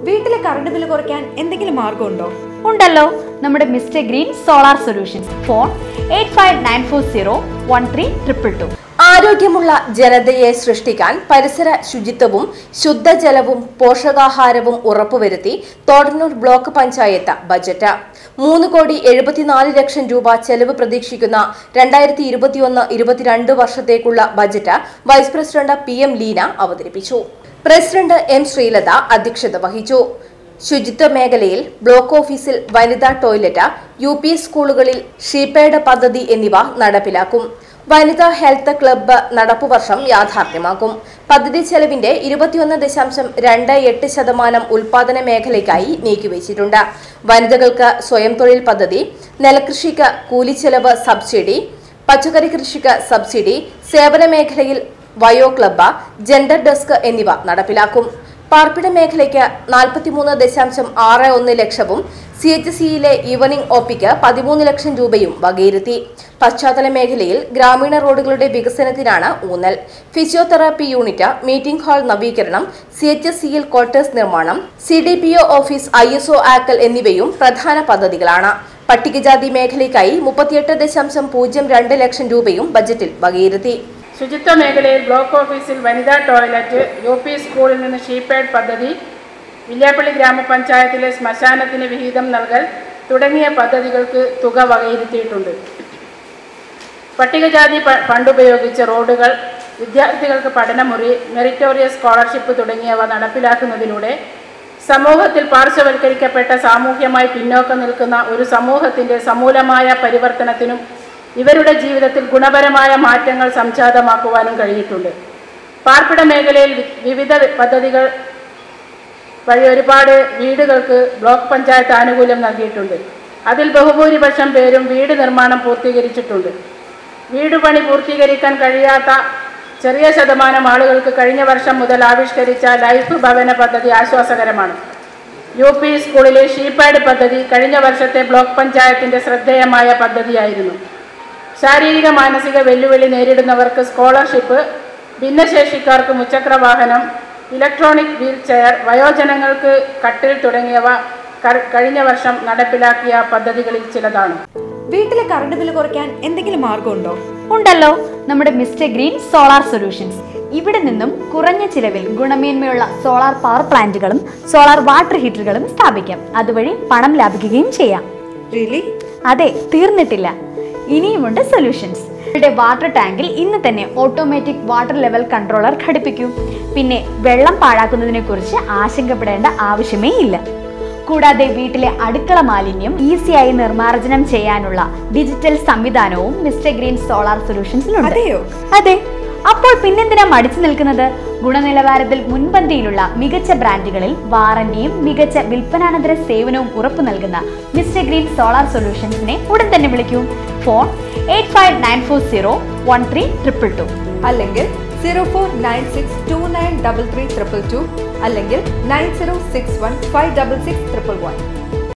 വീട്ടിലെ current bill കുറയ്ക്കാൻ എന്തെങ്കിലും മാർഗമുണ്ടോ ഉണ്ടല്ലോ നമ്മുടെ mister green solar solutions phone eight five nine four zero one three triple two ആരോഗ്യമുള്ള ജനതയെ സൃഷ്ടിക്കാൻ പരിസര ശുചിത്വവും ശുദ്ധജലവും പോഷകാഹാരവും ഉറപ്പുവരുത്തി തോടന്നൂർ ബ്ലോക്ക് പഞ്ചായത്ത് ബജറ്റ് മൂന്ന് കോടി എഴുപത്തിനാല് ലക്ഷം രൂപ ചെലവ് പ്രതീക്ഷിക്കുന്ന രണ്ടായിരത്തി ഇരുപത്തിയൊന്ന് ഇരുപത്തിരണ്ട് വർഷത്തേക്കുള്ള budget vice president P M Leena അവതരിപ്പിച്ചു പ്രസിഡന്റ് എം ശ്രീലത അധ്യക്ഷത വഹിച്ചു ശുചിത്വ മേഖലയിൽ ബ്ലോക്ക് ഓഫീസിൽ വനിതാ ടോയ്ലറ്റ് യു പി സ്കൂളുകളിൽ ഷീപേഡ് പദ്ധതി എന്നിവ നടപ്പിലാക്കും വനിതാ ഹെൽത്ത് ക്ലബ്ബ് നടപ്പുവർഷം യാഥാർത്ഥ്യമാക്കും പദ്ധതി ചെലവിന്റെ ഇരുപത്തിയൊന്ന് ദശാംശം രണ്ട് എട്ട് ശതമാനം ഉൽപാദന മേഖലയ്ക്കായി നീക്കിവച്ചിട്ടുണ്ട് വനിതകൾക്ക് സ്വയം തൊഴിൽ പദ്ധതി നെൽകൃഷിക്ക് കൂലിച്ചെലവ് സബ്സിഡി പച്ചക്കറി കൃഷിക്ക് സബ്സിഡി സേവന മേഖലയിൽ വയോ ക്ലബ്ബ് ജെൻഡർ ഡെസ്ക് എന്നിവ നടപ്പിലാക്കും പാർപ്പിട മേഖലയ്ക്ക് നാൽപ്പത്തിമൂന്ന് ദശാംശം ആറ് ഒന്ന് ലക്ഷവും സി എച്ച് സിയിലെ ഈവനിംഗ് ഒപിക്ക് പതിമൂന്ന് ലക്ഷം രൂപയും വകയിരുത്തി പശ്ചാത്തല മേഖലയിൽ ഗ്രാമീണ റോഡുകളുടെ വികസനത്തിനാണ് ഊന്നൽ ഫിസിയോതെറാപ്പി യൂണിറ്റ് മീറ്റിംഗ് ഹാൾ നവീകരണം സി എച്ച് എസ് സിയിൽ ക്വാർട്ടേഴ്സ് നിർമ്മാണം C D P O office I S O ആക്കൽ എന്നിവയും പ്രധാന പദ്ധതികളാണ് പട്ടികജാതി മേഖലയ്ക്കായി മുപ്പത്തിയെട്ട് ദശാംശം പൂജ്യം രണ്ട് ലക്ഷം രൂപയും ബജറ്റിൽ വകയിരുത്തി ശുചിത്വ മേഖലയിൽ ബ്ലോക്ക് ഓഫീസിൽ വനിതാ ടോയ്ലറ്റ് യു പി സ്കൂളിൽ നിന്ന് ഷീപേഡ് പദ്ധതി വില്യാപ്പള്ളി ഗ്രാമപഞ്ചായത്തിലെ ശ്മശാനത്തിന് വിഹിതം നൽകൽ തുടങ്ങിയ പദ്ധതികൾക്ക് തുക വകയിരുത്തിയിട്ടുണ്ട് പട്ടികജാതി പ- ഫണ്ട് ഉപയോഗിച്ച് റോഡുകൾ വിദ്യാർത്ഥികൾക്ക് പഠനമുറി മെറിറ്റോറിയസ് സ്കോളർഷിപ്പ് തുടങ്ങിയവ നടപ്പിലാക്കുന്നതിലൂടെ സമൂഹത്തിൽ പാർശ്വവൽക്കരിക്കപ്പെട്ട സാമൂഹ്യമായി പിന്നോക്കം നിൽക്കുന്ന ഒരു സമൂഹത്തിൻ്റെ സമൂലമായ പരിവർത്തനത്തിനും ഇവരുടെ ജീവിതത്തിൽ ഗുണപരമായ മാറ്റങ്ങൾ സംജാതമാക്കുവാനും കഴിഞ്ഞിട്ടുണ്ട് പാർപ്പിട മേഖലയിൽ വി- വിവിധ പദ്ധതികൾ വഴി ഒരുപാട് വീടുകൾക്ക് ബ്ലോക്ക് പഞ്ചായത്ത് ആനുകൂല്യം നൽകിയിട്ടുണ്ട് അതിൽ ബഹുഭൂരിപക്ഷം പേരും വീട് നിർമ്മാണം പൂർത്തീകരിച്ചിട്ടുണ്ട് വീട് പണി പൂർത്തീകരിക്കാൻ കഴിയാത്ത ചെറിയ ശതമാനം ആളുകൾക്ക് കഴിഞ്ഞ വർഷം മുതൽ ആവിഷ്കരിച്ച ലൈഫ് ഭവന പദ്ധതി ആശ്വാസകരമാണ് യു പി സ്കൂളിലെ ഷീപാഡ് പദ്ധതി കഴിഞ്ഞ വർഷത്തെ ബ്ലോക്ക് പഞ്ചായത്തിൻ്റെ ശ്രദ്ധേയമായ പദ്ധതിയായിരുന്നു ശാരീരിക മാനസിക വെല്ലുവിളി നേരിടുന്നവർക്ക് സ്കോളർഷിപ്പ് ഭിന്നശേഷിക്കാർക്ക് മുച്ചക്ര വാഹനം ഇലക്ട്രോണിക് വീൽ ചെയർ വയോജനങ്ങൾക്ക് കട്ടിൽ തുടങ്ങിയവ ക- കഴിഞ്ഞ വർഷം നടപ്പിലാക്കിയ പദ്ധതികളിൽ ചിലതാണ് വീട്ടിലെ കറണ്ട് ബില്ല് കുറയ്ക്കാൻ എന്തെങ്കിലും മാർഗമുണ്ടോ ഉണ്ടല്ലോ നമ്മുടെ മിസ്റ്റർ ഗ്രീൻ സോളാർ സൊല്യൂഷൻസ് ഇവിടെ നിന്നും കുറഞ്ഞ ചിലവിൽ ഗുണമേന്മയുള്ള സോളാർ പവർ പ്ലാന്റുകളും സോളാർ വാട്ടർ ഹീറ്ററുകളും സ്ഥാപിക്കാം അതുവഴി പണം ലാഭിക്കുകയും ചെയ്യാം റിയലി അതെ തീർന്നിട്ടില്ല ഇനിയുമുണ്ട് സൊല്യൂഷൻസ് നിങ്ങളുടെ വാട്ടർ ടാങ്കിൽ ഇന്ന് തന്നെ ഓട്ടോമാറ്റിക് വാട്ടർ ലെവൽ കൺട്രോളർ ഘടിപ്പിക്കൂ പിന്നെ വെള്ളം പാഴാക്കുന്നതിനെ കുറിച്ച് ആശങ്കപ്പെടേണ്ട ആവശ്യമേ ഇല്ല കൂടാതെ വീട്ടിലെ അടുക്കള മാലിന്യം ഈസിയായി നിർമ്മാർജ്ജനം ചെയ്യാനുള്ള ഡിജിറ്റൽ സംവിധാനവും മിസ്റ്റർ ഗ്രീൻ സോളാർ സൊല്യൂഷൻസിലുണ്ട് അതെയോ അതെ അപ്പോൾ പിന്നെന്തിനാ മടിച്ചു നിൽക്കുന്നത് ഗുണനിലവാരത്തിൽ മുൻപന്തിയിലുള്ള മികച്ച ബ്രാൻഡുകളിൽ വാറന്റിയും മികച്ച വിൽപ്പനാനന്തര സേവനവും ഉറപ്പു നൽകുന്ന മിസ്റ്റർ ഗ്രീൻ സോളാർ സൊല്യൂഷൻസിനെ ഉടൻ തന്നെ വിളിക്കൂ phone eight five nine four zero one three triple two അല്ലെങ്കിൽ zero four nine six two nine double three triple two അല്ലെങ്കിൽ nine zero six one five double six triple one